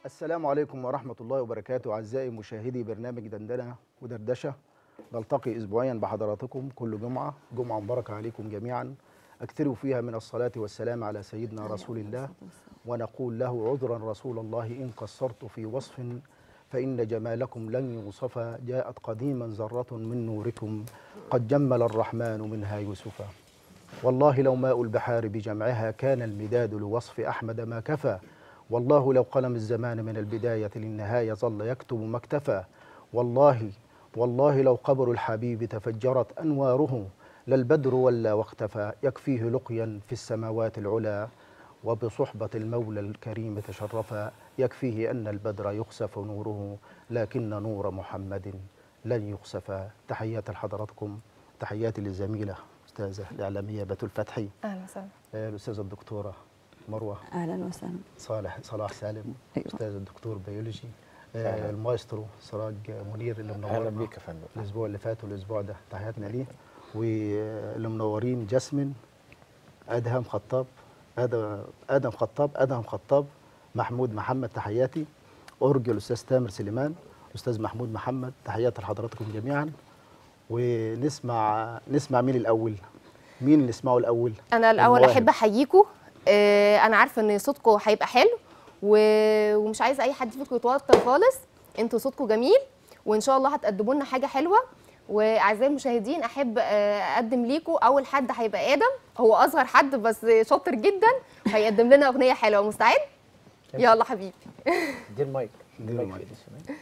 السلام عليكم ورحمة الله وبركاته أعزائي مشاهدي برنامج دندنة ودردشة نلتقي أسبوعيا بحضراتكم كل جمعة جمعة مباركة عليكم جميعا أكثروا فيها من الصلاة والسلام على سيدنا رسول الله ونقول له عذرا رسول الله إن قصرت في وصف فإن جمالكم لن يوصف جاءت قديما ذرة من نوركم قد جمل الرحمن منها يوسفا والله لو ماء البحار بجمعها كان المداد لوصف أحمد ما كفى والله لو قلم الزمان من البداية للنهاية ظل يكتب ما اكتفى والله والله لو قبر الحبيب تفجرت أنواره للبدر ولا واختفى يكفيه لقيا في السماوات العلا وبصحبة المولى الكريم تشرفا يكفيه أن البدر يخسف نوره لكن نور محمد لن يخسف تحيات لحضراتكم تحياتي للزميلة أستاذة الإعلامية بتول فتحي اهلا وسهلا آه، الأستاذة الدكتورة مروة اهلا وسهلا صالح صلاح سالم أيوة. أستاذ الدكتور بيولوجي آه، المايسترو سراج منير اللي منورنا اهلا بيك يا فندم الأسبوع اللي فات والأسبوع ده تحياتنا ليه واللي منورين جاسمين أدهم خطاب آدم آدم خطاب أدهم خطاب محمود محمد تحياتي أرجو الأستاذ تامر سليمان أستاذ محمود محمد تحياتي لحضراتكم جميعا ونسمع نسمع مين الأول مين اللي نسمعه الأول انا الاول المواهب. احب احييكم آه، انا عارفه ان صوتكم هيبقى حلو و- ومش عايزه اي حد فيكم يتوتر خالص انتوا صوتكم جميل وان شاء الله هتقدموا لنا حاجه حلوه واعزائي المشاهدين احب آه، اقدم ليكم اول حد هيبقى ادم هو اصغر حد بس شاطر جدا هيقدم لنا اغنيه حلوه مستعد يلا حبيبي دي المايك دي المايك. في إيدي.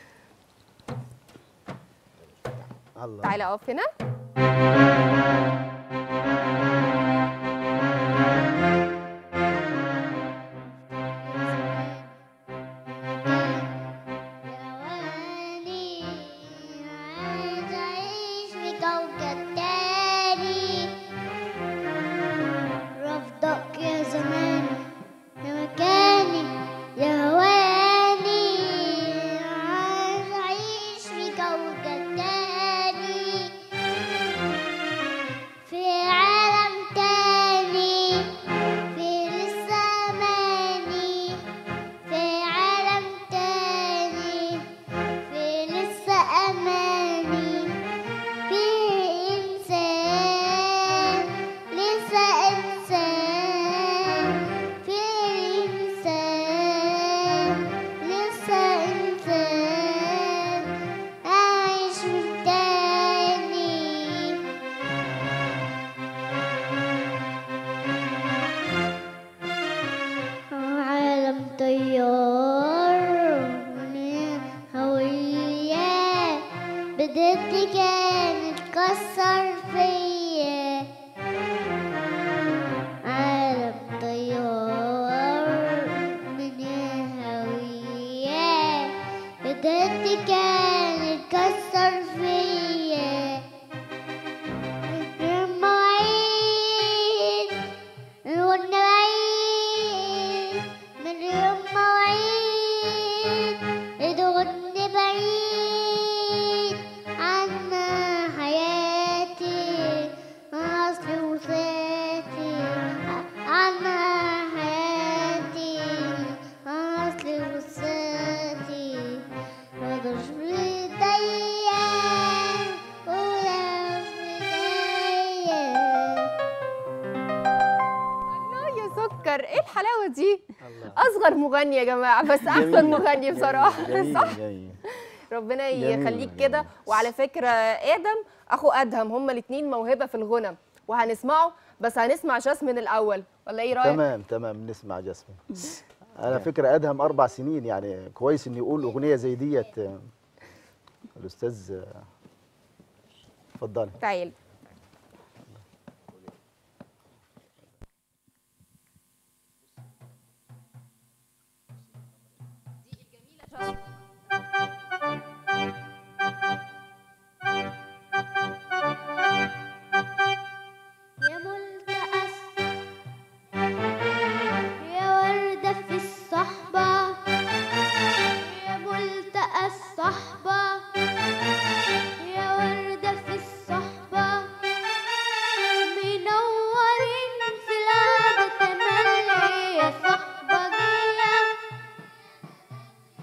الله تعالى اقف هنا رواني عايز أعيش في كوكب تاني رفضك يا زماني يا مكاني يا هواني عايز أعيش في كوكب تاني في عالم تاني في لسه أماني في عالم تاني في لسه أماني في إنسان لسه إنسان في إنسان لسه إنسان عايش من تاني عالم طيار من هوية بدأت كانت تكسر فيا عالم طيار من هوية بدأت كانت تكسر فيا المواعيد والنواعيد من يوم مواعيد ادغني بعيد عنا حياتي أصلي وصيتي عنا حياتي أصلي وصيتي مقدرش بإيديا ولا في إيديا الله يا سكر ايه الحلاوه دي الله اصغر مغني يا جماعه بس احسن جميل. مغني بصراحه جميل صح جميل ربنا جميل، يخليك جميل. كده وعلى فكره ادم اخو ادهم هما الاثنين موهبه في الغنى وهنسمعه بس هنسمع جاسمين الاول ولا ايه رايك تمام تمام نسمع جاسمين على فكرة أدهم أربع سنين يعني كويس إنه يقول أغنية زي ديت آه، الأستاذ آه، اتفضلي تعال يا ملتقس يا وردة في الصحبة يا ملتقس صحبة يا وردة في الصحبة منورين في القعدة تملي يا صحبة جية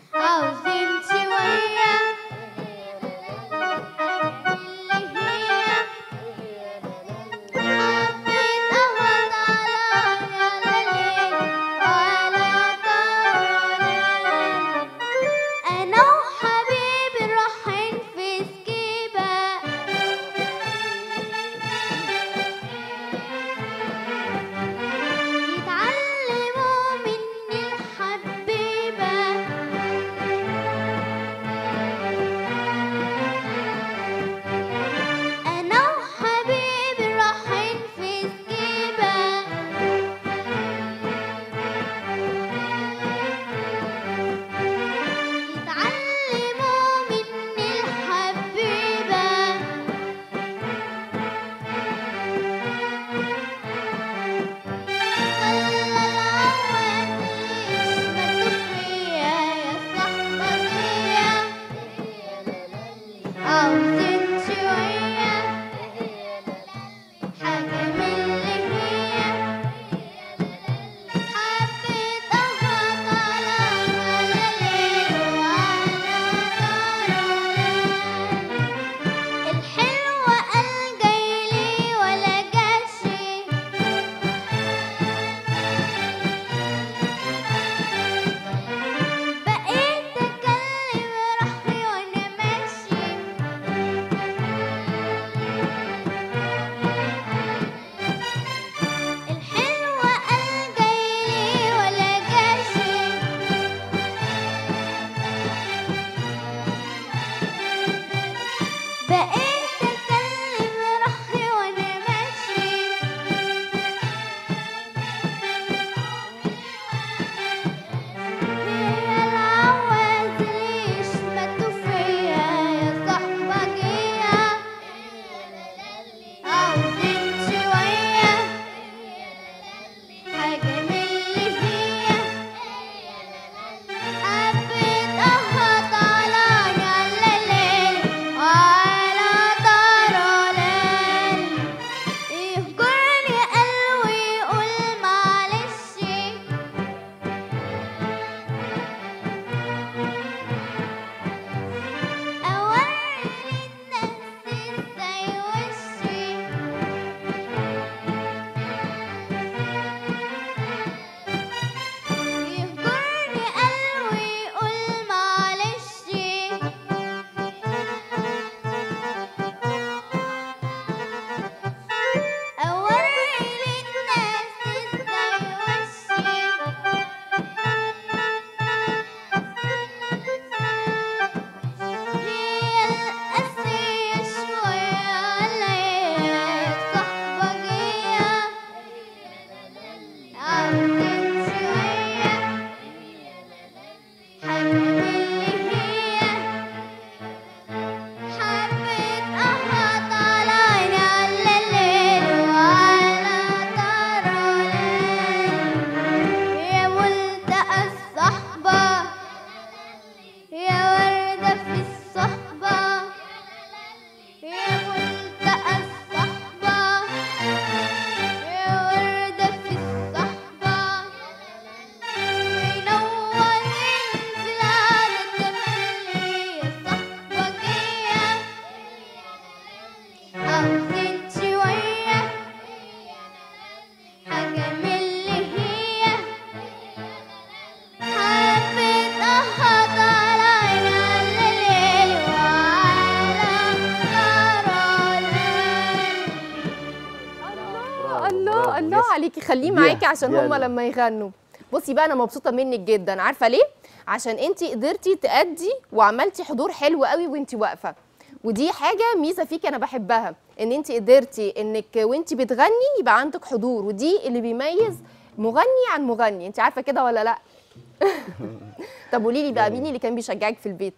خليه دي- معاكي عشان دي هما أنا. لما يغنوا بصي بقى انا مبسوطه منك جدا عارفه ليه عشان انت قدرتي تأدي وعملتي حضور حلو قوي وانت واقفه ودي حاجه ميزه فيكي انا بحبها ان انت قدرتي انك وانت بتغني يبقى عندك حضور ودي اللي بيميز مغني عن مغني انت عارفه كده ولا لا طب قولي لي بقى مين اللي كان بيشجعك في البيت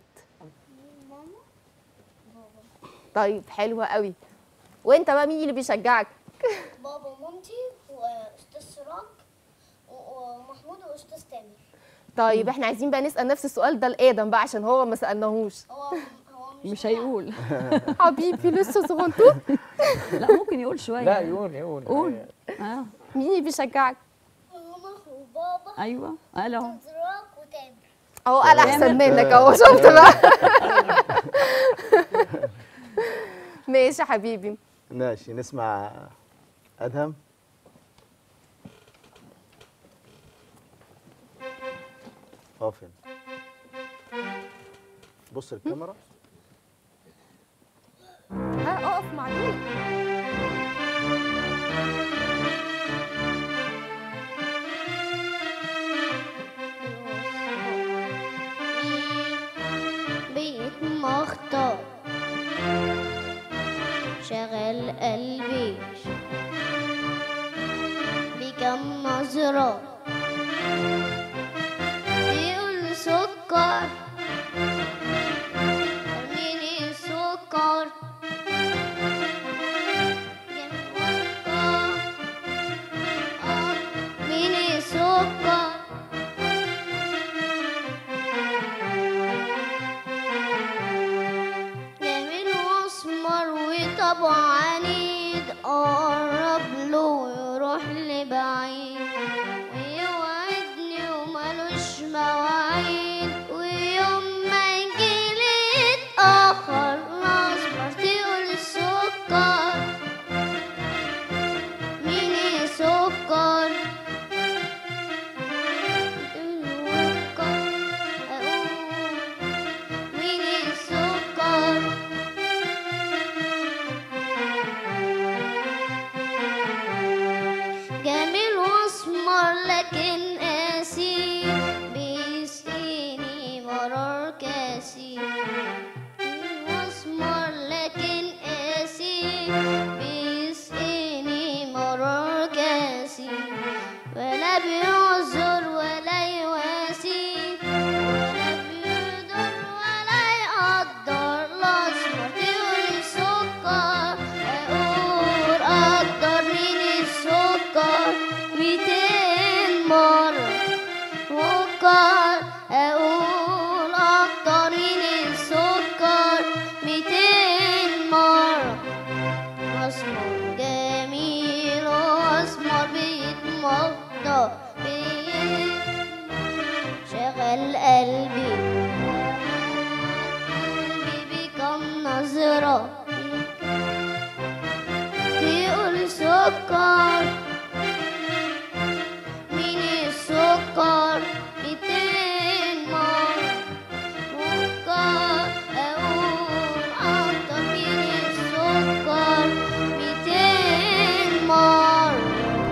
طيب حلوه قوي وانت بقى مين اللي بيشجعك بابا ومامتي واستاذ سراج و- ومحمود واستاذ تامر طيب احنا عايزين بقى نسال نفس السؤال ده لادم بقى عشان هو ما سالناهوش هو هو مش مش هيقول حبيبي لسه صغنطوط لا ممكن يقول شويه لا يقول يقول قول اه مين اللي بيشجعك ماما وبابا ايوه قال اهو سراج وتامر اهو قال احسن منك اهو شفت بقى ماشي يا حبيبي ماشي نسمع ادهم اقف هنا بص الكاميرا ها اقف مع مين بيت مختار شغل قلبي بكم نظرة يقول سكر ارميني سكر ارميني سكر جميل واسمر وطبع عنيد قرب له ويروح لبعيد ويوعدني وملوش مواعيد ويوم ما يجيلي اتأخر الأصبر تقول سكر مين سكر ميني سكر جميل واسمر لكن قاسي بيسقيني مرار كاسي واسمر لكن قاسي بيسقيني مرار كاسي ولا بيعذر ولا يواسي ولا بيقدر ولا يقدر الأسمر تقول سكر أقول قدر مين السكر ميتين مرة وكر أقول أكتر من السكر ميتين مرة أسمر جميل وأسمر بيتمضى بيت شغل قلبي قلبي بكم نظرة تقول سكر مين السكر ميتين مرة سكر أقول أكتر مين السكر ميتين مرة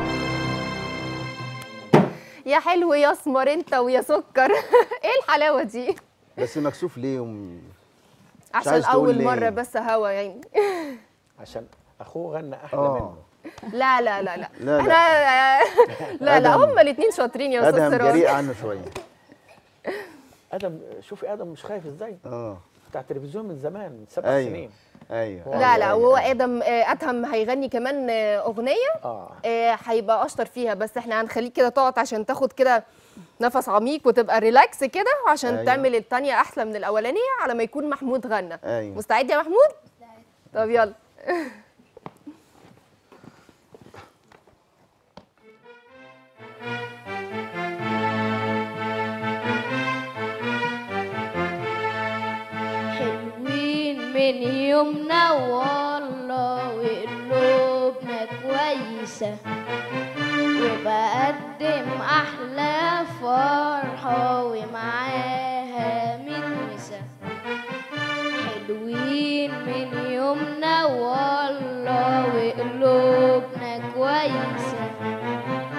يا حلو يا اسمر انت ويا سكر ايه الحلاوه دي بس مكسوف ليه وم... عشان عايز تقول اول ليه. مره بس هوا يعني عشان اخوه غنى احلى اه منه لا لا لا لا لا، لا. احنا لا لا آدم. هما الاثنين شاطرين يا استاذ ادهم سراج جريء عنه شويه ادم شوفي ادم مش خايف ازاي اه بتاع التلفزيون من زمان من سبع ايوه سنين ايوه لا لا أيوة، وهو أيوة. ادم آه، ادهم هيغني كمان آه، اغنيه اه آه، هيبقى اشطر فيها بس احنا هنخليك كده تقعد عشان تاخد كده نفس عميق وتبقى ريلاكس كده وعشان أيوة. تعمل التانية احلى من الاولانيه على ما يكون محمود غنى ايوه مستعد يا محمود طب يلا حلوين من يومنا والله وقلوبنا كويسة وبقدم أحلى فرحة ومعاها متوسة حلوين من يومنا والله وقلوبنا كويسة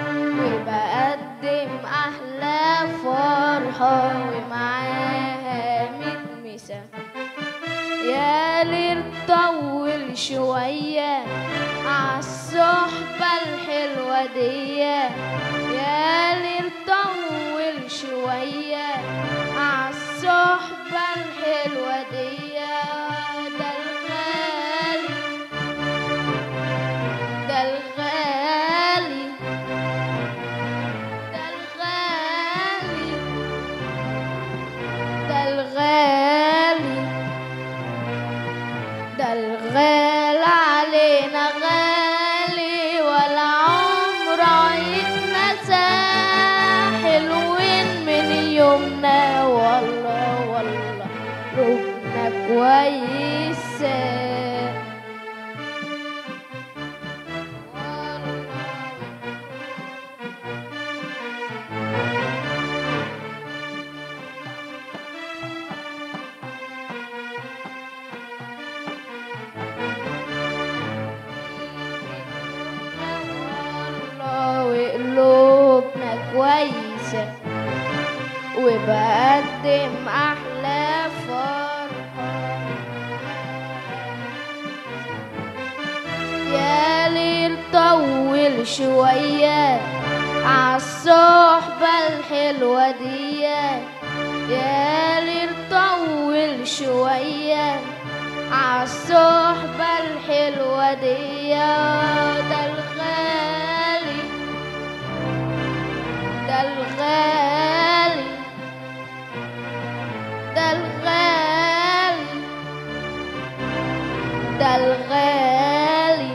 يا ليل طول شوية عالصحبة الحلوة دي يا ليل طول شوية عالصحبة الحلوة دي ده الغالي ده الغالي ده الغالي ده الغالي ده الغالي علينا غالي ولا عمره يتنسى حلوين من يومنا والله والله روحنا كويسة والله وقلوبنا كويسة وبقدم أحلى فرحة يا ليل طول شوية عالصحبة الحلوة دي يا ليل طول شوية عالصحبة الحلوة دي ده الغالي ده الغالي ده الغالي ده الغالي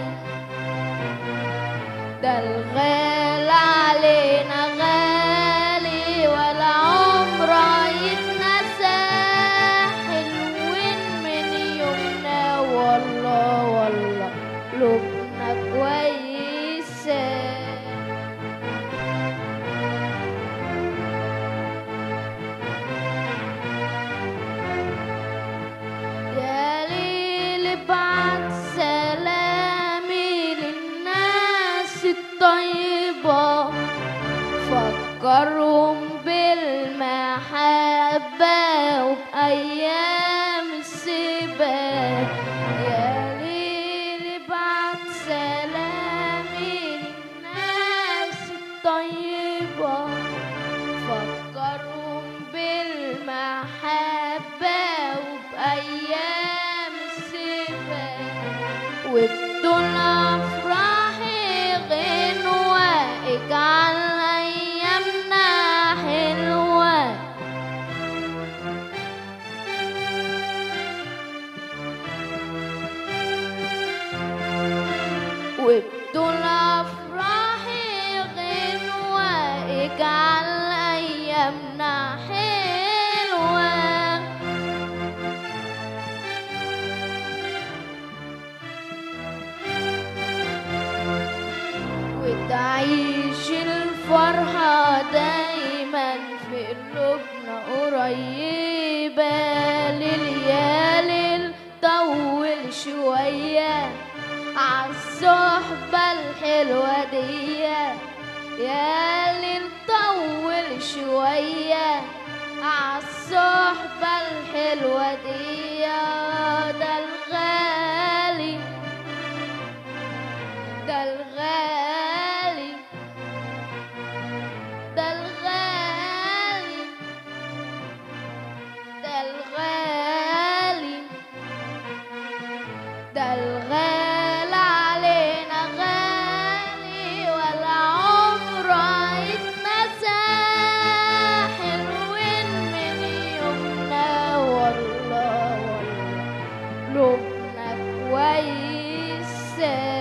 ده الغالي علينا غالي ولا عمره يتنسى حلوين من يومنا والله والله قلوبنا كويسه يا ليل ابعت سلامي للناس الطيبة فكرهم بالمحبة وبأيام السباق يا ليل ابعت سلامي للناس الطيبة فكرهم بالمحبة وبأيام السباق وبدون أفراحي غنوة اجعل أيامنا حلوة وبدون أفراحي غنوة اجعل أيامنا حلوة وتعيش الفرحة دايما في قلوبنا قريبة لليالي طول شوية عالصحبة الحلوة دي يا ليل طول شوية عالصحبة الحلوة دي ده الغالي ده الغالي ده الغالي ده الغالي ده الغالي علينا غالي ولا عمره يتنسى حلوين من يومنا والله والله قلوبنا كويسه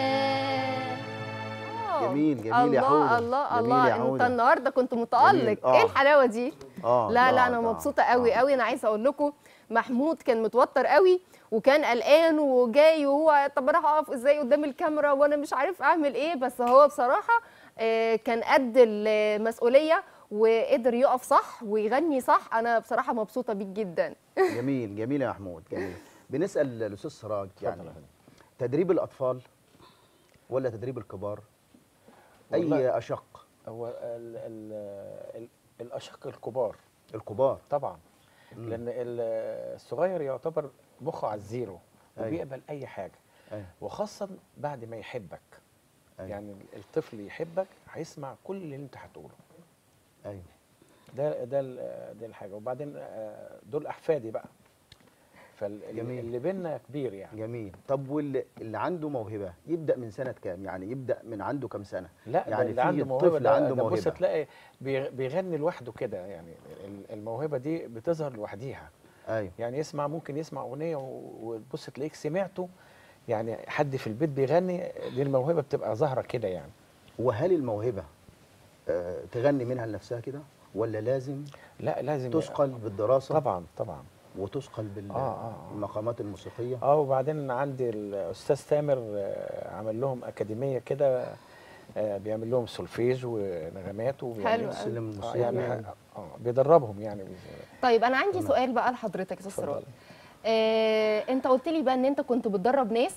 جميل جميل يا الله حوده الله جميل الله يا انت حوده النهارده كنت جميل. متألق آه. ايه الحلاوه دي اه لا لا آه، انا آه، مبسوطه قوي آه. قوي انا عايزه اقول لكم محمود كان متوتر قوي وكان قلقان وجاي وهو طب انا هقف ازاي قدام الكاميرا وانا مش عارف اعمل ايه بس هو بصراحه آه، كان قد المسؤوليه وقدر يقف صح ويغني صح انا بصراحه مبسوطه بيك جدا جميل جميل يا محمود جميل بنسال الاستاذ سراج يعني اتفضل يا فندم. تدريب الاطفال ولا تدريب الكبار اي والله- اشق هو ال ال ال الاشق الكبار الكبار طبعا لان ال- الصغير يعتبر مخه على الزيرو أيوة. وبيقبل اي حاجه ايوه وخاصه بعد ما يحبك أيوة. يعني الطفل يحبك هيسمع كل اللي انت هتقوله ايوه ده ده ال- ده الحاجه وبعدين آه، دول احفادي بقى جميل. فاللي بينا كبير يعني جميل طب واللي اللي عنده موهبه يبدا من سنه كام يعني يبدا من عنده كام سنه لا يعني يعني اللي في عنده موهبه طفل ده, عنده ده بص موهبة. تلاقي بيغ- بيغني لوحده كده يعني ال- الموهبه دي بتظهر لوحديها ايوه يعني يسمع ممكن يسمع اغنيه و- وتبص تلاقيك سمعته يعني حد في البيت بيغني دي الموهبه بتبقى ظاهره كده يعني وهل الموهبه آه تغني منها لنفسها كده ولا لازم لا لازم تثقل بالدراسه طبعا طبعا وتثقل آه، آه. بالمقامات الموسيقيه اه وبعدين عندي الاستاذ تامر آه، عمل لهم اكاديميه كده آه، بيعمل لهم سولفيج ونغمات وبيعمل- حلو السلم أوي. آه الموسيقي يعني يعني. اه بيدربهم يعني طيب انا عندي تمام. سؤال بقى لحضرتك يا استاذ اتفضل. سراج آه، انت قلت لي بقى ان انت كنت بتدرب ناس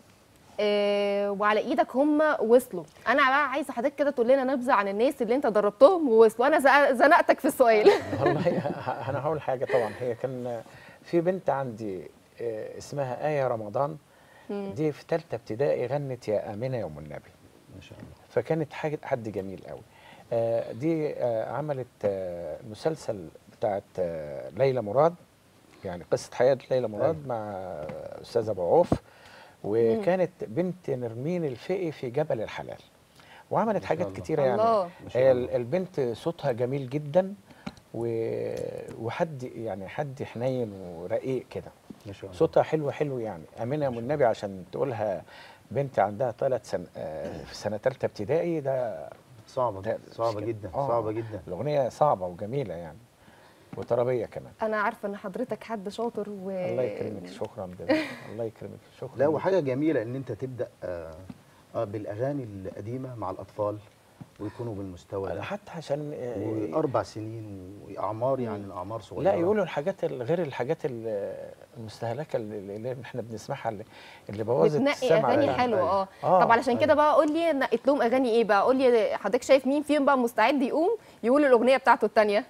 آه، وعلى ايدك هم وصلوا انا بقى عايزه حضرتك كده تقول لنا نبذه عن الناس اللي انت دربتهم ووصلوا انا زق- زنقتك في السؤال والله ه- انا هقول حاجه طبعا هي كان في بنت عندي آه، اسمها آية رمضان دي في ثالثه ابتدائي غنت يا آمنة يوم النبي ما شاء الله فكانت حاجه حد جميل قوي آه، دي آه، عملت آه، المسلسل بتاعت آه، ليلى مراد يعني قصه حياه ليلى مراد أيوة. مع استاذ ابو عوف وكانت بنت نرمين الفقي في جبل الحلال وعملت ما شاء حاجات الله. كتيره يعني الله. ما شاء هي الله. ال- البنت صوتها جميل جدا و- وحد يعني حد حنين ورقيق كده ما شاء الله صوتها حلو حلو يعني امينه ام النبي عشان تقولها بنت عندها ثلاث سن آه، في سنه ثالثه ابتدائي ده صعبه ده صعبه مش كده. جدا آه. صعبه جدا الاغنيه صعبه وجميله يعني وطربيه كمان انا عارفه ان حضرتك حد شاطر و الله يكرمك شكرا جدا الله يكرمك شكرا لا وحاجه جميله ان انت تبدا آه آه بالاغاني القديمه مع الاطفال ويكونوا بالمستوى ده حتى عشان آه، واربع سنين واعمار يعني الاعمار صغيره لا يقولوا الحاجات ال- غير الحاجات ال- المستهلكه اللي, اللي احنا بنسمعها اللي, اللي بوظت بتنقي السمع اغاني ده. حلوه اه آه، طب علشان كده بقى قول لي نقيت لهم اغاني ايه بقى قول لي حضرتك شايف مين فيهم بقى مستعد يقوم يقول الاغنيه بتاعته الثانيه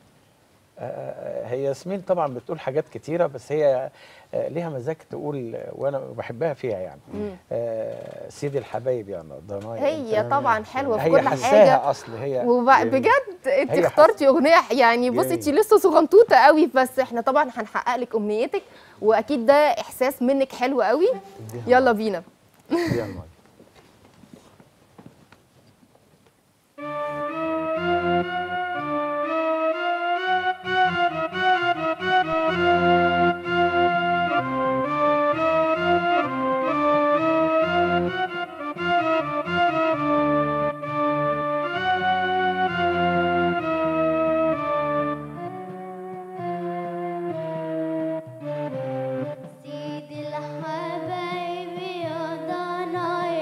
آه، هي ياسمين طبعا بتقول حاجات كتيره بس هي آه، ليها مزاج تقول وانا بحبها فيها يعني آه، سيدي الحبايب يعني ضنايا هي طبعا حلوه في هي كل حساها حاجه اصل هي وبقى جميل. بجد انت هي اخترتي اغنيه يعني بصي جميل. انت لسه صغنطوطه قوي بس احنا طبعا هنحقق لك امنيتك واكيد ده احساس منك حلو قوي يلا بينا دي المايك. سيد الحبايب يا ضنايا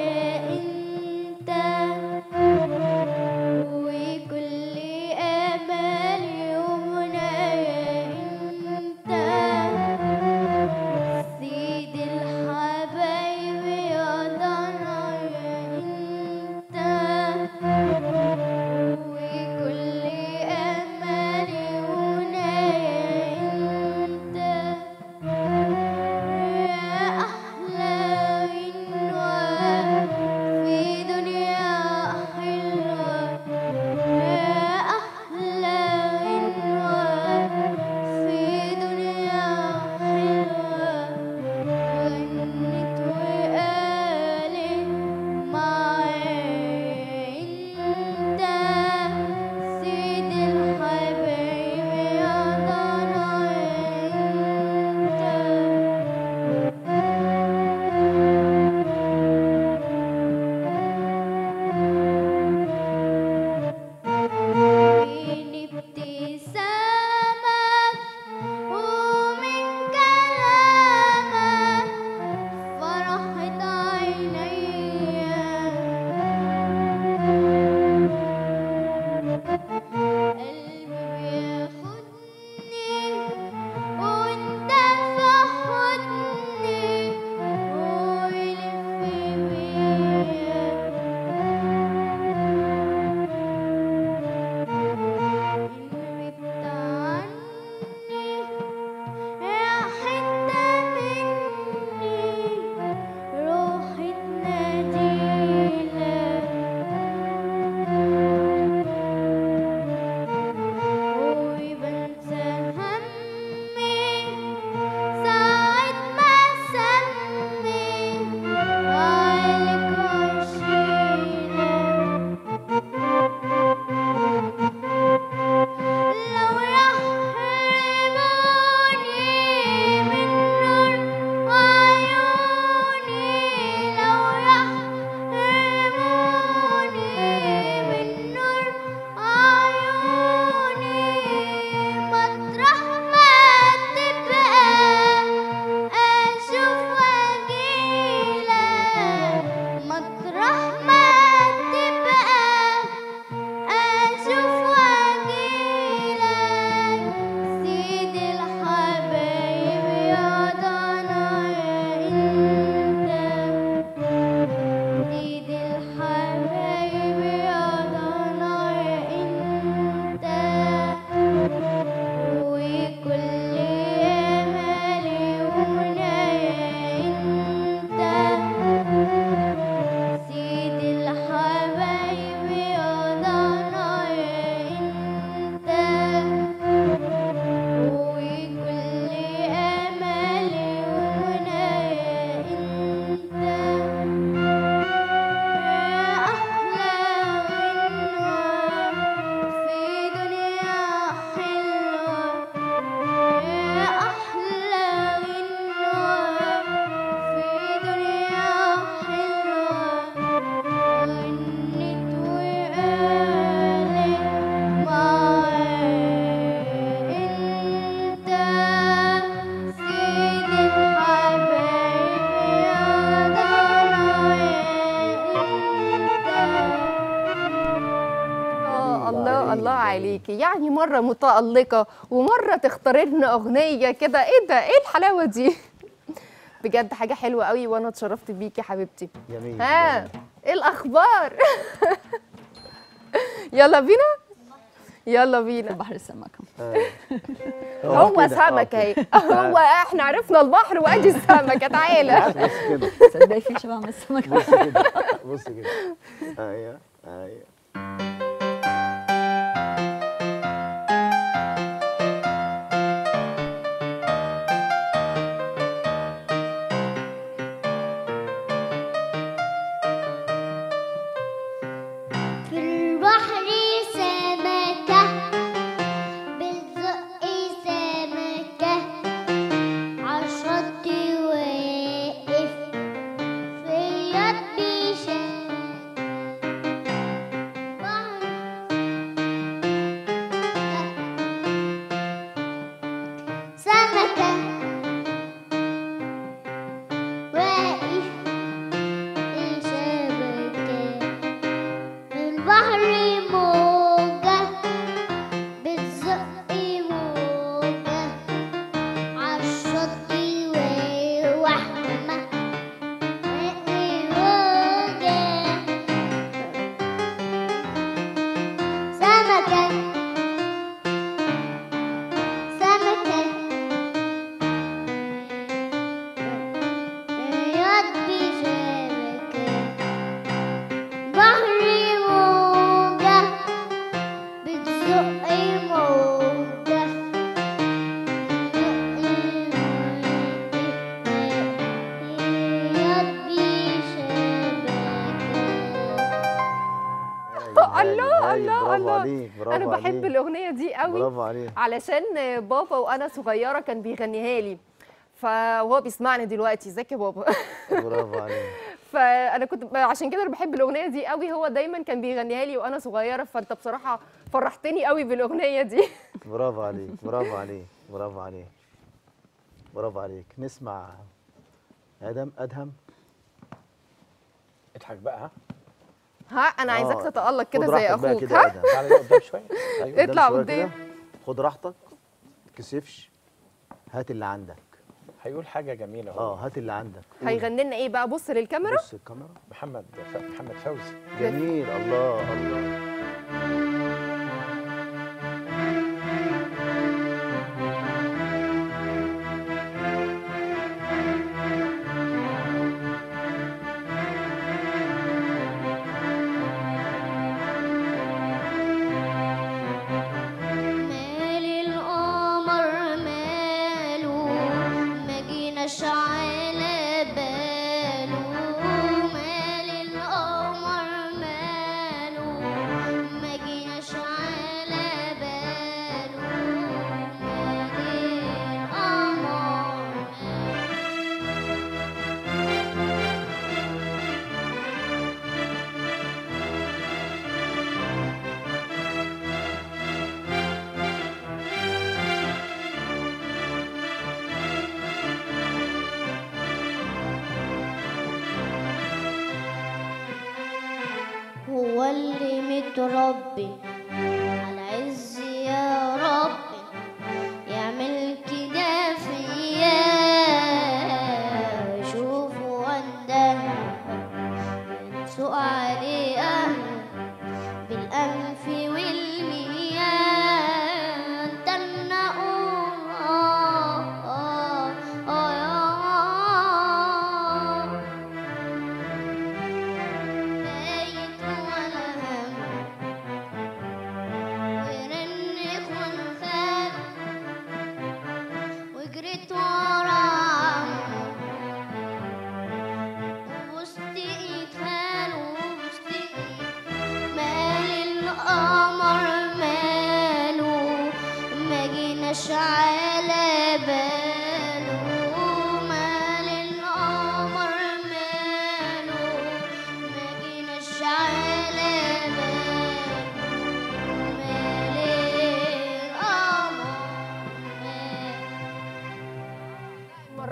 بيكي يعني مره متالقه ومره تختاري لنا اغنيه كده ايه ده ايه الحلاوه دي بجد حاجه حلوه قوي وانا اتشرفت بيكي حبيبتي جميل ها جميل. ايه الاخبار يلا بينا يلا بينا بحر السمكة آه. هو كده، آه، سمك كده. اهي هو احنا عرفنا البحر وادي السمكه تعالى بص كده تصدقي في شبه من السمكة بص كده بص كده ايوه ايوه في البحر سمكة بالزق سمكة عالشط واقف في يد سمكة واقف في شبكة في البحر موجة بتزق موجة عالشط ووحمة موجة سمكة سمكة يد بشبكة بحر موجة بتزق موجة يد بشبكة الله هايل، الله برافو الله عليك برافو انا بحب عليك. الاغنيه دي قوي برافو عليك علشان بابا وانا صغيره كان بيغنيها لي فهو بيسمعني دلوقتي ازيك يا بابا برافو عليك فانا كنت ب- عشان كده انا بحب الاغنيه دي قوي هو دايما كان بيغنيها لي وانا صغيره فانت بصراحه فرحتني قوي بالاغنيه دي برافو عليك برافو عليك برافو عليك برافو عليك نسمع ادم ادهم اضحك بقى ها ها انا عايزاك آه، تتالق كده خد زي راحتك بقى اخوك كده ها يا ادهم تعالى قدام شويه ايوه اطلع شوية قدام. كده. خد راحتك تكسفش هات اللي عندك هيقول حاجه جميله اه اهو هات اللي عندك قول. هيغني لنا ايه بقى بص للكاميرا بص الكاميرا محمد ف... محمد فوزي جميل الله الله مال القمر ماله ما جيناش على باله مال القمر ماله ما جيناش على باله مال القمر ماله هو اللي متربي على عز يا ربي يعمل كده فيا شوفوا وندم ينسوا عليه أهله بالأنف والمياه تنقوا آه آه آه آه بايت ولا هم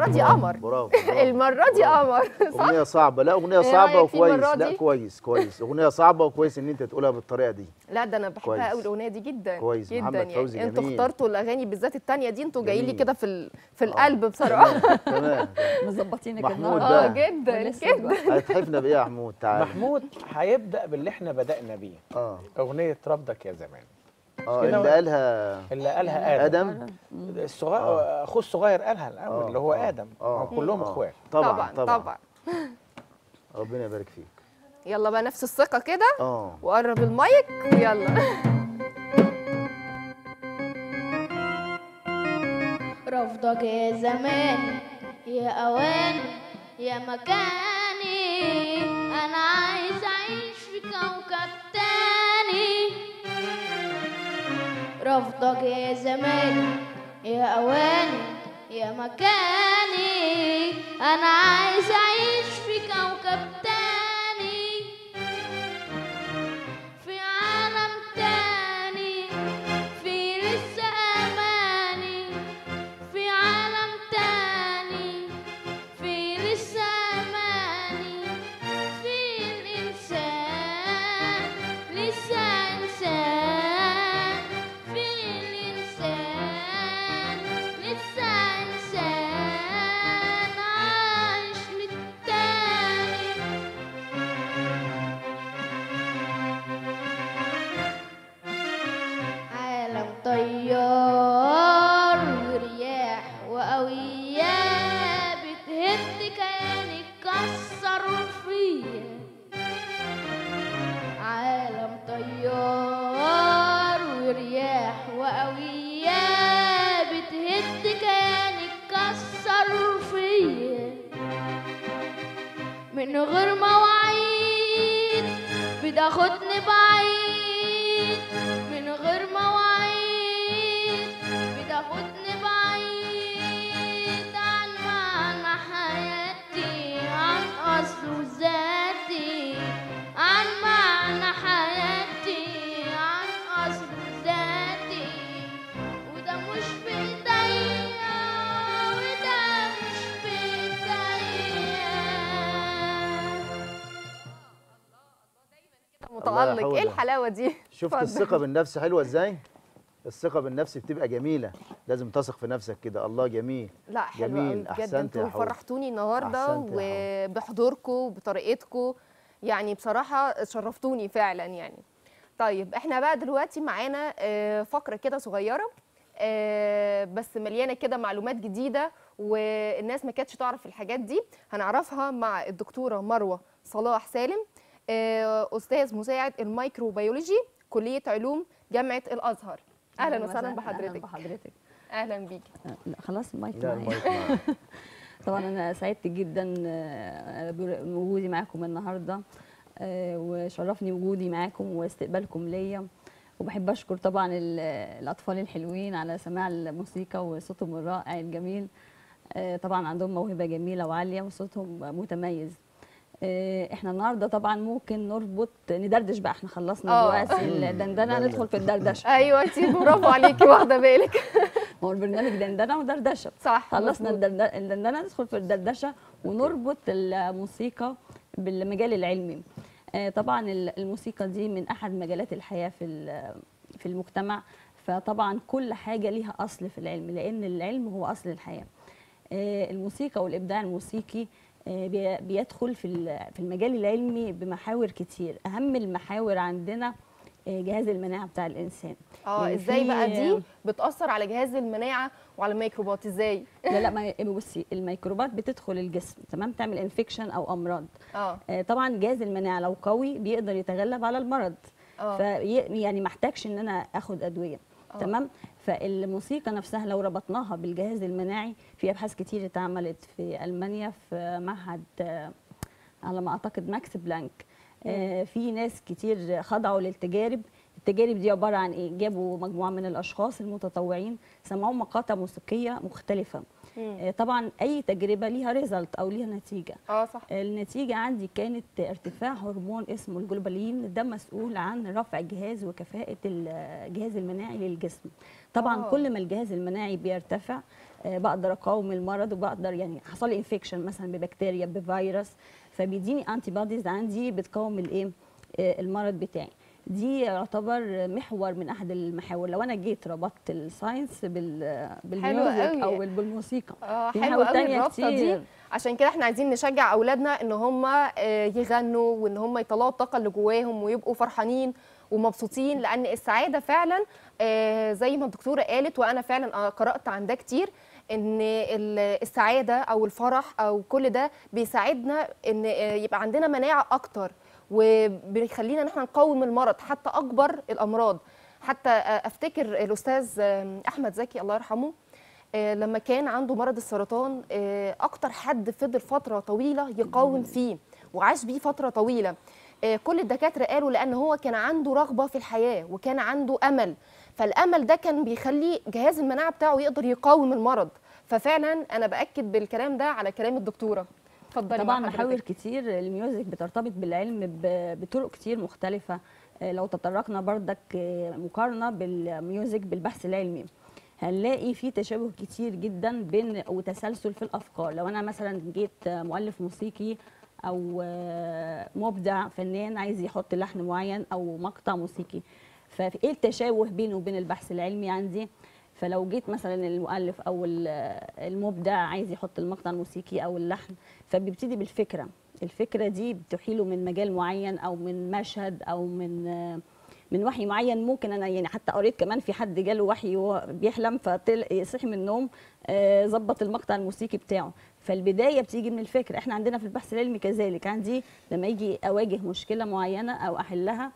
دي قمر برافو برافو، المره دي برافو. قمر اغنيه صعبه لا اغنيه إيه صعبه رأيك فيه وكويس المرة لا دي؟ كويس كويس اغنيه صعبه وكويس ان انت تقولها بالطريقه دي لا ده انا بحبها كويس. قوي الاغنيه دي جدا كويس، جدا محمد فوزي يعني انتوا جميل. اخترتوا الاغاني بالذات التانية دي انتوا جايين لي جميل. كده في ال... في القلب بصراحه تمام تمام مظبطينك محمود النهارده اه بقى. جدا ولسه جدا بقى. هتحفنا بايه يا محمود تعالى محمود هيبدا باللي احنا بدانا بيه اه اغنيه رفضك يا زمان اه كده اللي ولا- قالها اللي قالها ادم, ادم الصغير آه. اخوه الصغير قالها الاول آه، اللي هو آه، ادم آه، هو كلهم آه. اخوات طبعا طبعا طبعا, طبعا ربنا يبارك فيك يلا بقى نفس الثقه كده اه وقرب المايك ويلا رفضك يا زمان يا اوان يا مكاني انا عايز اعيش في كوكب تاني رفضك يا زمان يا اوان يا مكاني انا عايز اعيش في كوكب تاني في عالم تاني في لسه اماني في عالم تاني في لسه اماني في الانسان لسه انسان في الانسان لسه انسان عايش للتاني عالم طيار ورياح وقوية بتهد كياني تكسر فيا عالم طيار ورياح وقوية بتهد كياني تكسر فيا من غير مواعيد بتاخدني بعيد من غير مواعيد بتاخدني بعيد عن معنى حياتي عن أصل ذاتي عن معنى حياتي عن أصل ذاتي وده مش في ايديا وده مش في ايديا متالق حول. ايه الحلاوه دي شفت اتفضل. الثقه بالنفس حلوه ازاي الثقه بالنفس بتبقى جميله لازم تثق في نفسك كده الله جميل لا حلو جميل. قوي بجد أحسنت يا انتوا حور. فرحتوني النهارده أحسنت يا وبحضوركم وبطريقتكم يعني بصراحه شرفتوني فعلا يعني طيب احنا بقى دلوقتي معانا آه، فقره كده صغيره آه، بس مليانه كده معلومات جديده والناس ما كانتش تعرف الحاجات دي هنعرفها مع الدكتوره مروه صلاح سالم آه، استاذ مساعد الميكروبيولوجي كليه علوم جامعه الازهر اهلا وسهلا اهلا بحضرتك بحضرتك اهلا بيكي آه، لا خلاص المايك لا معايا المايك معاك. طبعا انا سعدت جدا آه، بوجودي معاكم النهارده آه، وشرفني وجودي معاكم واستقبالكم ليا وبحب اشكر طبعا ال- الاطفال الحلوين على سماع الموسيقى وصوتهم الرائع الجميل آه، طبعا عندهم موهبه جميله وعاليه وصوتهم متميز آه، احنا النهارده طبعا ممكن نربط ندردش بقى احنا خلصنا آه. دلوقتي الدندنه ندخل في الدردشه ايوه انت برافو عليكي واخده بالك ما هو البرنامج دندنه ودردشه صح خلصنا مظبوط. الدرد- الدندنه ندخل في الدردشه ونربط الموسيقى بالمجال العلمي آه، طبعا ال- الموسيقى دي من احد مجالات الحياه في ال- في المجتمع فطبعا كل حاجه ليها اصل في العلم لان العلم هو اصل الحياه آه، الموسيقى والابداع الموسيقي آه، بي- بيدخل في ال- في المجال العلمي بمحاور كتير اهم المحاور عندنا آه، جهاز المناعه بتاع الانسان اه يعني ازاي في- بقى دي بتاثر على جهاز المناعه وعلى الميكروبات ازاي لا لا ما بصي الميكروبات بتدخل الجسم تمام تعمل انفكشن او امراض اه آه، طبعا جهاز المناعه لو قوي بيقدر يتغلب على المرض اه في يعني ما احتاجش ان انا اخد ادويه آه. تمام فالموسيقى نفسها لو ربطناها بالجهاز المناعي في ابحاث كتير اتعملت في المانيا في معهد آه، على ما اعتقد ماكس بلانك آه، في ناس كتير خضعوا للتجارب التجارب دي عباره عن ايه جابوا مجموعه من الاشخاص المتطوعين سمعوا مقاطع موسيقيه مختلفه مم. آه، طبعا اي تجربه ليها ريزلت او ليها نتيجه اه صح النتيجة عندي كانت ارتفاع هرمون اسمه الجلوبالين ده مسؤول عن رفع الجهاز وكفاءة الجهاز المناعي للجسم طبعا آه. كل ما الجهاز المناعي بيرتفع آه، بقدر اقاوم المرض وبقدر يعني حصل لي انفكشن مثلا ببكتيريا بفيروس فبيديني انتي بوديز عندي بتقاوم الايه آه، المرض بتاعي دي يعتبر محور من احد المحاور لو انا جيت ربطت الساينس بال بالميوزك قوي. او بالموسيقى اه في حلوه محاور قوي تانية الرابطه دي كتير. عشان كده احنا عايزين نشجع اولادنا ان هم يغنوا وان هم يطلعوا الطاقه اللي جواهم ويبقوا فرحانين ومبسوطين لان السعاده فعلا آه، زي ما الدكتوره قالت وانا فعلا آه، قرات عن ده كتير ان ال- السعاده او الفرح او كل ده بيساعدنا ان آه، يبقى عندنا مناعه اكتر وبيخلينا ان احنا نقاوم المرض حتى اكبر الامراض حتى آه، افتكر الاستاذ آه، احمد زكي الله يرحمه آه، لما كان عنده مرض السرطان آه، اكتر حد فضل فتره طويله يقاوم فيه وعاش بيه فتره طويله آه، كل الدكاتره قالوا لان هو كان عنده رغبه في الحياه وكان عنده امل فالامل ده كان بيخلي جهاز المناعه بتاعه يقدر يقاوم المرض ففعلا انا باكد بالكلام ده على كلام الدكتوره اتفضلي طبعا مع محاور حضرتك. كتير الميوزك بترتبط بالعلم ب- بطرق كتير مختلفة آه، لو تطرقنا بردك آه، مقارنة بالميوزك بالبحث العلمي هنلاقي في تشابه كتير جدا بين وتسلسل في الافكار لو انا مثلا جيت آه، مؤلف موسيقي او آه، مبدع فنان عايز يحط لحن معين او مقطع موسيقي فايه التشابه بينه وبين البحث العلمي عندي فلو جيت مثلا المؤلف او ال- المبدع عايز يحط المقطع الموسيقي او اللحن فبيبتدي بالفكره الفكره دي بتحيله من مجال معين او من مشهد او من من وحي معين ممكن انا يعني حتى قريت كمان في حد جاله وحي وهو بيحلم فطل صحي من النوم آه، ظبط المقطع الموسيقي بتاعه فالبدايه بتيجي من الفكره احنا عندنا في البحث العلمي كذلك عندي لما يجي اواجه مشكله معينه او احلها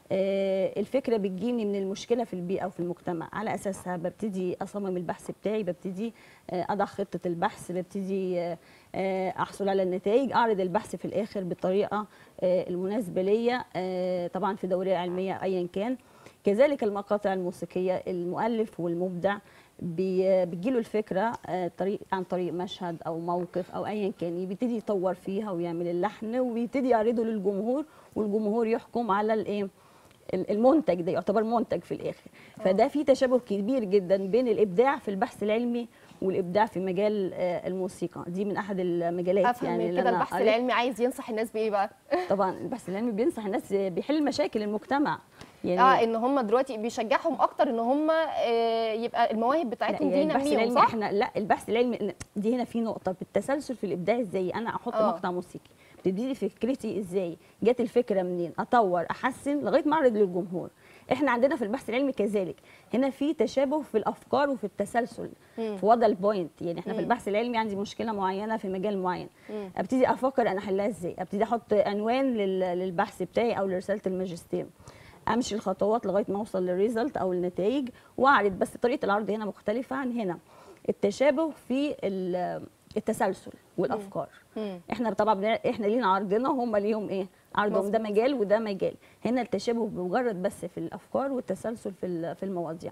آه، الفكره بتجيني من المشكله في البيئه او في المجتمع على اساسها ببتدي اصمم البحث بتاعي ببتدي آه، اضع خطه البحث ببتدي آه، آه، احصل على النتائج اعرض البحث في الاخر بالطريقه آه، المناسبه ليا آه، طبعا في دوريه علميه ايا كان كذلك المقاطع الموسيقيه المؤلف والمبدع بي- بتجيله الفكره آه، طريق عن طريق مشهد او موقف او ايا كان بيبتدي يطور فيها ويعمل اللحن وبيبتدي يعرضه للجمهور والجمهور يحكم على الايه ال- المنتج ده يعتبر منتج في الاخر فده في تشابه كبير جدا بين الابداع في البحث العلمي والابداع في مجال آه، الموسيقى دي من احد المجالات افهم يعني من اللي كده أنا البحث قريت. العلمي عايز ينصح الناس بايه بقى طبعا البحث العلمي بينصح الناس بيحل مشاكل المجتمع يعني اه ان هم دلوقتي بيشجعهم اكتر ان هم آه، يبقى المواهب لا بتاعتهم يعني دي البحث نميهم العلمي صح احنا لا البحث العلمي دي هنا في نقطه بالتسلسل في الابداع ازاي انا احط آه. مقطع موسيقي بتبتدي فكرتي ازاي جت الفكره منين اطور احسن لغايه ما اعرض للجمهور احنا عندنا في البحث العلمي كذلك هنا في تشابه في الافكار وفي التسلسل مم. في وضع البوينت يعني احنا في مم. البحث العلمي عندي مشكله معينه في مجال معين مم. ابتدي افكر انا احلها ازاي ابتدي احط عنوان لل- للبحث بتاعي او لرساله الماجستير امشي الخطوات لغايه ما اوصل للريزلت او النتائج واعرض بس طريقه العرض هنا مختلفه عن هنا التشابه في ال- التسلسل والافكار مم. احنا طبعا بن- احنا لينا عرضنا وهم ليهم ايه عرضهم ده مظبوط. مجال وده مجال هنا التشابه بمجرد بس في الافكار والتسلسل في ال- في المواضيع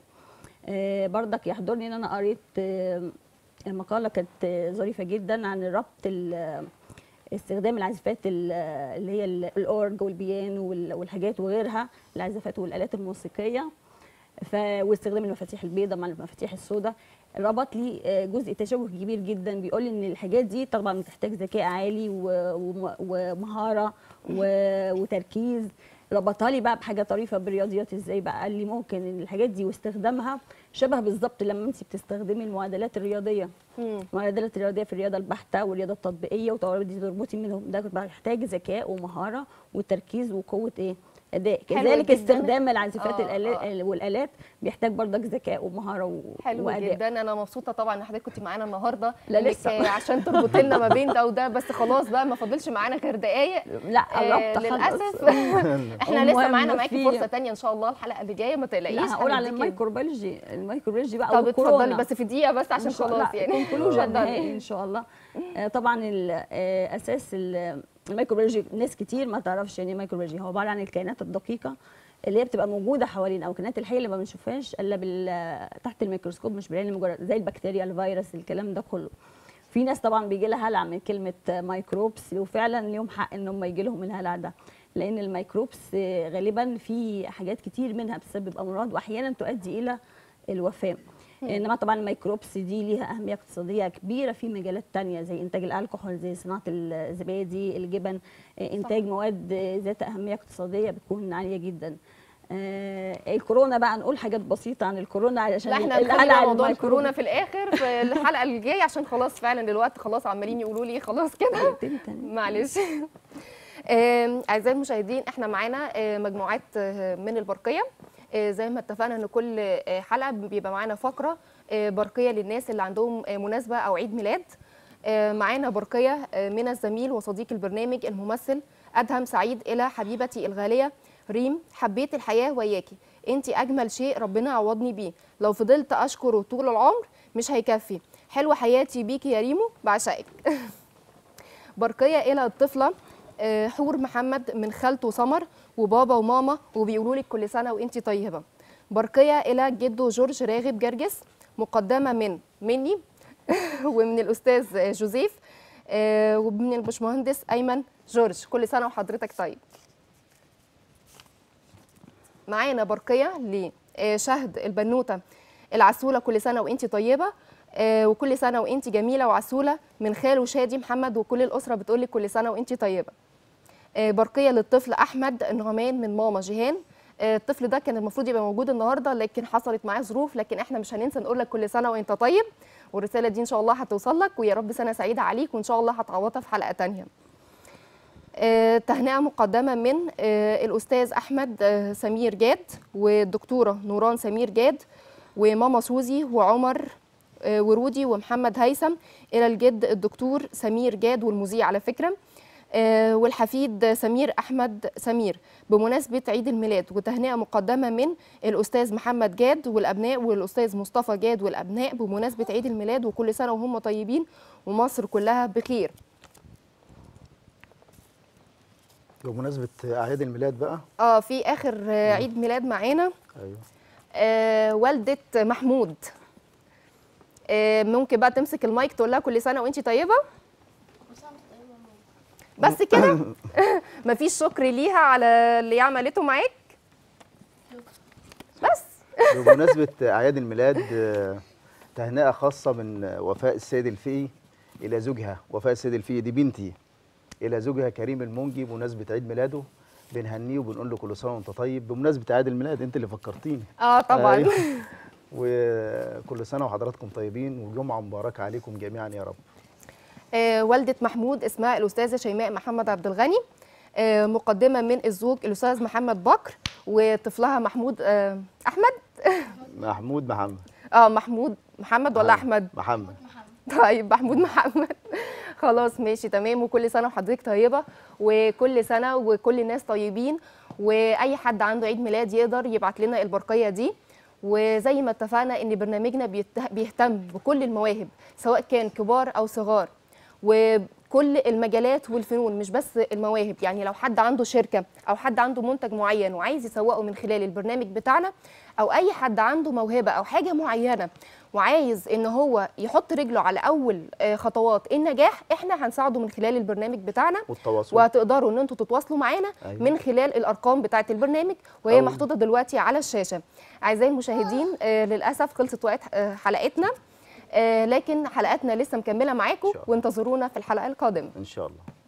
آه، برضك يحضرني ان انا قريت آه، مقاله كانت آه، ظريفه جدا عن ربط ال- استخدام العازفات ال- اللي هي ال- الاورج والبيانو وال- والحاجات وغيرها العازفات والالات الموسيقيه ف... واستخدام المفاتيح البيضاء مع المفاتيح السوداء ربط لي آه، جزء تشابه كبير جدا بيقول لي ان الحاجات دي طبعا بتحتاج ذكاء عالي و... وم- ومهاره و... وتركيز ربطها لي بقى بحاجه طريفه بالرياضيات ازاي بقى قال لي ممكن ان الحاجات دي واستخدامها شبه بالظبط لما انت بتستخدمي المعادلات الرياضيه مم. المعادلات الرياضيه في الرياضه البحته والرياضه التطبيقيه وتقعدي تربطي منهم ده بيحتاج ذكاء ومهاره وتركيز وقوه ايه اداء حلو كذلك جداً. استخدام العازفات آه، الآلات والالات بيحتاج برضك ذكاء ومهاره و... حلو واداء جدا انا مبسوطه طبعا ان حضرتك كنت معانا النهارده لا، إنك، لسه. آه، عشان تربطي لنا ما بين ده وده بس خلاص بقى ما فاضلش معانا غير دقايق لا آه، قربت للاسف احنا المهم لسه معانا معاكي في- فرصه تانية ان شاء الله الحلقه اللي جايه ما تقلقيش لا هقول على هنديكي- الميكروبيولوجي الميكروبيولوجي بقى طب اتفضلي والكورونا. بس في دقيقه بس عشان إن شاء- خلاص لا، يعني conclusion اتفضلي. نهائي ان شاء الله آه، طبعا ال- آه، اساس ال- الميكروبيولوجي ناس كتير ما تعرفش يعني ايه ميكروبيولوجي هو عباره عن الكائنات الدقيقه اللي هي بتبقى موجوده حوالينا او الكائنات الحيه اللي ما بنشوفهاش الا بال تحت الميكروسكوب مش بالعين المجرد زي البكتيريا الفيروس الكلام ده كله في ناس طبعا بيجي لها هلع من كلمه ميكروبس وفعلا ليهم حق ان هم يجي لهم الهلع ده لان الميكروبس آه، غالبا في حاجات كتير منها بتسبب امراض واحيانا تؤدي الى الوفاه انما طبعا الميكروبس دي ليها اهميه اقتصاديه كبيره في مجالات تانية زي انتاج الكحول زي صناعه الزبادي الجبن آه، انتاج مواد آه، ذات اهميه اقتصاديه بتكون عاليه جدا آه الكورونا بقى نقول حاجات بسيطه عن الكورونا علشان لا احنا القلق هنخلي على موضوع الميكروب. الكورونا في الاخر في الحلقه الجايه عشان خلاص فعلا الوقت خلاص عمالين يقولوا لي خلاص كده دقيقتين تاني. معلش آم، اعزائي المشاهدين احنا معانا آه، مجموعات آه، من البرقيه آه، زي ما اتفقنا ان كل آه، حلقه بيبقى معانا فقره آه، برقيه للناس اللي عندهم آه، مناسبه او عيد ميلاد آه، معانا برقيه آه، من الزميل وصديق البرنامج الممثل ادهم سعيد الى حبيبتي الغاليه ريم حبيت الحياه وياكي انت اجمل شيء ربنا عوضني بيه لو فضلت اشكره طول العمر مش هيكفي حلوه حياتي بيكي يا ريمو بعشقك برقيه الى الطفله آه، حور محمد من خالته سمر وبابا وماما وبيقولوا لك كل سنه وانت طيبه برقيه الى جده جورج راغب جرجس مقدمه من مني ومن الاستاذ جوزيف آه، ومن البشمهندس ايمن جورج كل سنه وحضرتك طيب معانا برقيه لشهد البنوته العسوله كل سنه وانت طيبه آه، وكل سنه وانت جميله وعسوله من خاله شادي محمد وكل الاسره بتقول لك كل سنه وانت طيبه آه، برقيه للطفل احمد نعمان من ماما جيهان آه، الطفل ده كان المفروض يبقى موجود النهارده لكن حصلت معاه ظروف لكن احنا مش هننسى نقول لك كل سنه وانت طيب والرساله دي ان شاء الله هتوصل لك ويا رب سنه سعيده عليك وان شاء الله هتعوضها في حلقه تانية آه، تهنئه مقدمه من آه، الاستاذ احمد آه، سمير جاد والدكتوره نوران سمير جاد وماما سوزي وعمر آه، ورودي ومحمد هيثم الى الجد الدكتور سمير جاد والمذيع على فكره آه، والحفيد سمير احمد سمير بمناسبه عيد الميلاد وتهنئه مقدمه من الاستاذ محمد جاد والابناء والاستاذ مصطفى جاد والابناء بمناسبه عيد الميلاد وكل سنه وهم طيبين ومصر كلها بخير بمناسبه اعياد الميلاد بقى اه في اخر آه، عيد ميلاد معانا ايوه آه والده محمود آه ممكن بقى تمسك المايك تقول لها كل سنه وانت طيبه بس كده مفيش شكر ليها على اللي هي عملته معاك بس بمناسبه اعياد الميلاد آه، تهنئه خاصه من وفاء السيد الفقي الى زوجها وفاء السيد الفقي دي بنتي الى زوجها كريم المنجي بمناسبه عيد ميلاده بنهنيه وبنقول له كل سنه وانت طيب بمناسبه عيد الميلاد انت اللي فكرتيني اه طبعا أيوة. وكل سنه وحضراتكم طيبين وجمعه مباركه عليكم جميعا يا رب آه والده محمود اسمها الاستاذه شيماء محمد عبد الغني آه مقدمه من الزوج الاستاذ محمد بكر وطفلها محمود آه احمد محمود محمد اه محمود محمد ولا محمد. احمد محمد طيب محمود محمد خلاص ماشي تمام وكل سنه وحضرتك طيبه وكل سنه وكل الناس طيبين واي حد عنده عيد ميلاد يقدر يبعت لنا البرقيه دي وزي ما اتفقنا ان برنامجنا بيته- بيهتم بكل المواهب سواء كان كبار او صغار وكل المجالات والفنون مش بس المواهب يعني لو حد عنده شركه او حد عنده منتج معين وعايز يسوقه من خلال البرنامج بتاعنا او اي حد عنده موهبه او حاجه معينه وعايز ان هو يحط رجله على اول آه، خطوات النجاح احنا هنساعده من خلال البرنامج بتاعنا والتواصل وهتقدروا ان انتوا تتواصلوا معانا أيوة. من خلال الارقام بتاعه البرنامج وهي أو- محطوطه دلوقتي على الشاشه اعزائي المشاهدين آه للاسف خلصت وقت آه حلقتنا آه لكن حلقاتنا لسه مكمله معاكم إن شاء الله. وانتظرونا في الحلقه القادمه ان شاء الله